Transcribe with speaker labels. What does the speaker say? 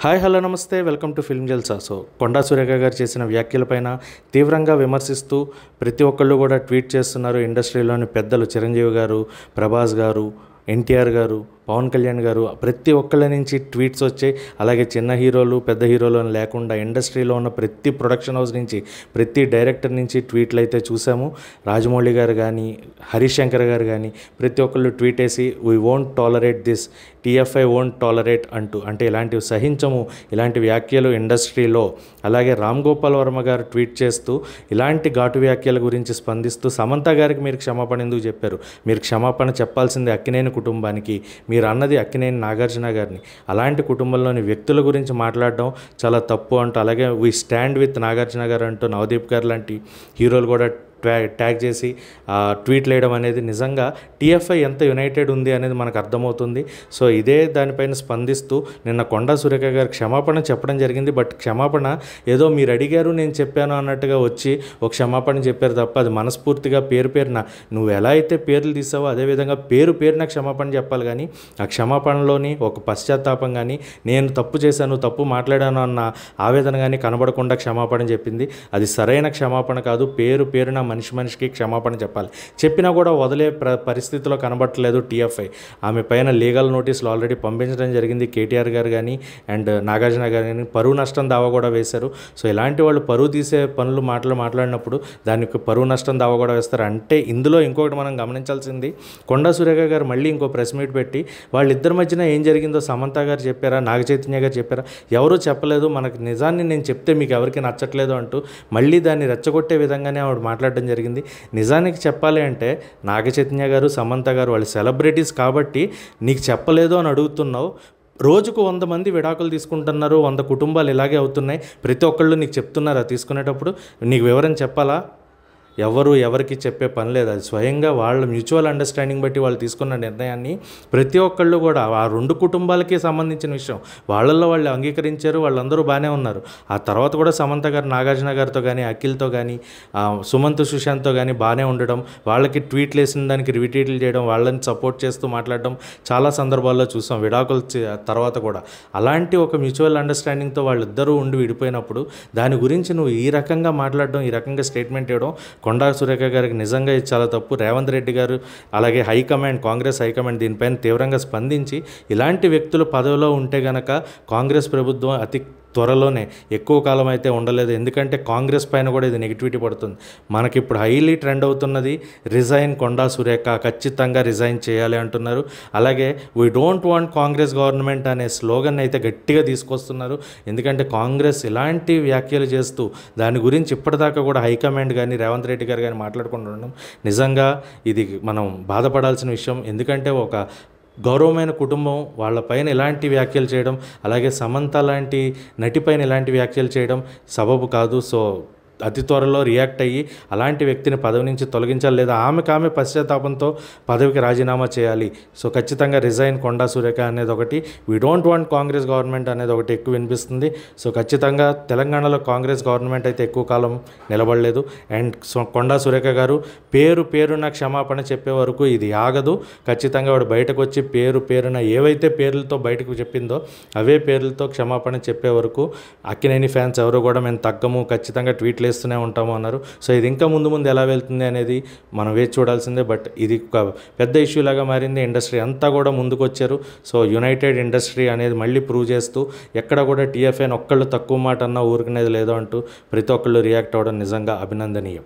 Speaker 1: hi hello నమస్తే welcome to film Jalsa so Konda Surekha garu చేసిన వ్యాఖ్యలపైన తీవ్రంగా విమర్శిస్తూ ప్రతి ఒక్కళ్ళు కూడా ట్వీట్ చేస్తున్నారు ఇండస్ట్రీలోని పెద్దలు చిరంజీవి గారు ప్రభాస్ గారు ఎన్టీఆర్ గారు పవన్ కళ్యాణ్ గారు ప్రతి ఒక్కళ్ళ నుంచి ట్వీట్స్ వచ్చాయి అలాగే చిన్న హీరోలు పెద్ద హీరోలు అని లేకుండా ఇండస్ట్రీలో ఉన్న ప్రతి ప్రొడక్షన్ హౌస్ నుంచి ప్రతి డైరెక్టర్ నుంచి ట్వీట్లు అయితే చూసాము రాజమౌళి గారు కానీ హరీష్ శంకర్ గారు కానీ ప్రతి ఒక్కళ్ళు ట్వీట్ వేసి we won't tolerate this TFI won't tolerate అంటూ అంటే ఇలాంటివి సహించము ఇలాంటి వ్యాఖ్యలు ఇండస్ట్రీలో అలాగే రామ్ గోపాల్ వర్మ గారు ట్వీట్ చేస్తూ ఇలాంటి ఘాటు వ్యాఖ్యల గురించి స్పందిస్తూ సమంత గారికి మీరు క్షమాపణ ఎందుకు చెప్పారు మీరు క్షమాపణ చెప్పాల్సింది అక్కినేని కుటుంబానికి మీరు అన్నది అక్కినేని నాగార్జున గారిని అలాంటి కుటుంబంలోని వ్యక్తుల గురించి మాట్లాడడం చాలా తప్పు అంటూ అలాగే వీ స్టాండ్ విత్ నాగార్జున గారు అంటూ నవదీప్ గారు లాంటి హీరోలు కూడా ట్యా ట్యాగ్ చేసి ఆ, ట్వీట్లు వేయడం అనేది నిజంగా టీఎఫ్ఐ ఎంత యునైటెడ్ ఉంది అనేది మనకు అర్థమవుతుంది సో ఇదే దానిపైన స్పందిస్తూ నిన్న కొండా సురేఖ గారు క్షమాపణ చెప్పడం జరిగింది బట్ క్షమాపణ ఏదో మీరు అడిగారు నేను చెప్పాను అన్నట్టుగా వచ్చి ఒక క్షమాపణ చెప్పారు తప్ప అది మనస్ఫూర్తిగా పేరు పేరున నువ్వు ఎలా అయితే పేర్లు తీసావో అదేవిధంగా పేరు పేరున క్షమాపణ చెప్పాలి కానీ ఆ క్షమాపణలోని ఒక పశ్చాత్తాపం కానీ నేను తప్పు చేశాను తప్పు మాట్లాడాను అన్న ఆవేదన కానీ కనబడకుండా క్షమాపణ చెప్పింది అది సరైన క్షమాపణ కాదు పేరు పేరున మనిషి మనిషికి క్షమాపణ చెప్పాలి చెప్పినా కూడా వదిలే ప్ర పరిస్థితిలో కనబడట్లేదు టీఎఫ్ఐ ఆమె పైన లీగల్ నోటీసులు ఆల్రెడీ పంపించడం జరిగింది కేటీఆర్ గారు కానీ అండ్ నాగార్జున గారు కానీ పరువు నష్టం దావా కూడా వేశారు సో ఇలాంటి వాళ్ళు పరువు తీసే పనులు మాటలు మాట్లాడినప్పుడు దానికి పరువు నష్టం దావా కూడా వేస్తారు అంటే ఇందులో ఇంకొకటి మనం గమనించాల్సింది కొండా సురేఖ గారు మళ్ళీ ఇంకో ప్రెస్ మీట్ పెట్టి వాళ్ళిద్దరి మధ్యన ఏం జరిగిందో సమంత గారు చెప్పారా నాగ చైతన్య గారు చెప్పారా ఎవరూ చెప్పలేదు మనకు నిజాన్ని నేను చెప్తే మీకు ఎవరికి నచ్చట్లేదు అంటూ మళ్ళీ దాన్ని రెచ్చగొట్టే విధంగానే ఆవిడ మాట్లాడడం జరిగింది నిజానికి చెప్పాలి అంటే నాగ చైతన్య గారు సమంత గారు వాళ్ళు సెలబ్రిటీస్ కాబట్టి నీకు చెప్పలేదు అని అడుగుతున్నావు రోజుకు వంద మంది విడాకులు తీసుకుంటున్నారు వంద కుటుంబాలు ఇలాగే అవుతున్నాయి ప్రతి ఒక్కళ్ళు నీకు చెప్తున్నారా తీసుకునేటప్పుడు నీకు వివరం చెప్పాలా ఎవరు ఎవరికి చెప్పే పని లేదు అది స్వయంగా వాళ్ళ మ్యూచువల్ అండర్స్టాండింగ్ బట్టి వాళ్ళు తీసుకున్న నిర్ణయాన్ని ప్రతి ఒక్కళ్ళు కూడా ఆ రెండు కుటుంబాలకి సంబంధించిన విషయం వాళ్ళల్లో వాళ్ళు అంగీకరించారు వాళ్ళందరూ బాగానే ఉన్నారు ఆ తర్వాత కూడా సమంత గారు నాగార్జున గారితో కానీ అఖిల్తో కానీ ఆ, సుమంత్ సుశాంత్తో కానీ బాగానే ఉండడం వాళ్ళకి ట్వీట్లు వేసిన దానికి రిట్వీట్లు చేయడం వాళ్ళని సపోర్ట్ చేస్తూ మాట్లాడడం చాలా సందర్భాల్లో చూసాం విడాకుల చి- తర్వాత కూడా అలాంటి ఒక మ్యూచువల్ అండర్స్టాండింగ్తో వాళ్ళిద్దరూ ఉండి విడిపోయినప్పుడు దాని గురించి నువ్వు ఈ రకంగా మాట్లాడడం ఈ రకంగా స్టేట్మెంట్ ఇవ్వడం కొండా సురేఖ గారికి నిజంగా ఇది చాలా తప్పు రేవంత్ రెడ్డి గారు అలాగే హైకమాండ్ కాంగ్రెస్ హైకమాండ్ దీనిపైన తీవ్రంగా స్పందించి ఇలాంటి వ్యక్తులు పదవిలో ఉంటే గనక కాంగ్రెస్ ప్రభుత్వం అతి త్వరలోనే ఎక్కువ కాలం అయితే ఉండలేదు ఎందుకంటే కాంగ్రెస్ పైన కూడా ఇది నెగిటివిటీ పడుతుంది మనకి ఇప్పుడు హైలీ ట్రెండ్ అవుతున్నది రిజైన్ కొండా సురేఖ ఖచ్చితంగా రిజైన్ చేయాలి అంటున్నారు అలాగే we don't want Congress government అనే స్లోగన్ అయితే గట్టిగా తీసుకొస్తున్నారు ఎందుకంటే కాంగ్రెస్ ఇలాంటి వ్యాఖ్యలు చేస్తూ దాని గురించి ఇప్పటిదాకా కూడా హైకమాండ్ కానీ రేవంత్ రెడ్డి గారు కానీ మాట్లాడుకుంటుండడం నిజంగా ఇది మనం బాధపడాల్సిన విషయం ఎందుకంటే ఒక గౌరవమైన కుటుంబం వాళ్ళపైన ఇలాంటి వ్యాఖ్యలు చేయడం అలాగే సమంత లాంటి నటిపైన ఇలాంటి వ్యాఖ్యలు చేయడం సబబు కాదు సో అతి త్వరలో రియాక్ట్ అయ్యి అలాంటి వ్యక్తిని పదవి నుంచి తొలగించాలి లేదా ఆమెకు ఆమె పశ్చాత్తాపంతో పదవికి రాజీనామా చేయాలి సో ఖచ్చితంగా రిజైన్ కొండా సురేఖ అనేది ఒకటి we don't want Congress government అనేది ఒకటి ఎక్కువ వినిపిస్తుంది సో ఖచ్చితంగా తెలంగాణలో కాంగ్రెస్ గవర్నమెంట్ అయితే ఎక్కువ కాలం నిలబడలేదు అండ్ సో కొండా సురేఖ గారు పేరు పేరున క్షమాపణ చెప్పే వరకు ఇది ఆగదు ఖచ్చితంగా ఆవిడ బయటకు వచ్చి పేరు పేరున ఏవైతే పేర్లతో బయటకు చెప్పిందో అవే పేర్లతో క్షమాపణ చెప్పే వరకు అక్కినేని ఫ్యాన్స్ ఎవరు కూడా మేము తగ్గము ఖచ్చితంగా ట్వీట్లు వేస్తూనే ఉంటాము అన్నారు సో ఇది ఇంకా ముందు ముందు ఎలా వెళ్తుంది అనేది మనం వేచి చూడాల్సిందే బట్ ఇది ఒక పెద్ద ఇష్యూ లాగా మారింది ఇండస్ట్రీ అంతా కూడా ముందుకు వచ్చారు సో యునైటెడ్ ఇండస్ట్రీ అనేది మళ్ళీ ప్రూవ్ చేస్తూ ఎక్కడ కూడా టీఎఫ్ఐని ఒక్కళ్ళు తక్కువ మాట అన్నా ఊరుకునేది లేదో అంటూ ప్రతి ఒక్కళ్ళు రియాక్ట్ అవ్వడం నిజంగా అభినందనీయం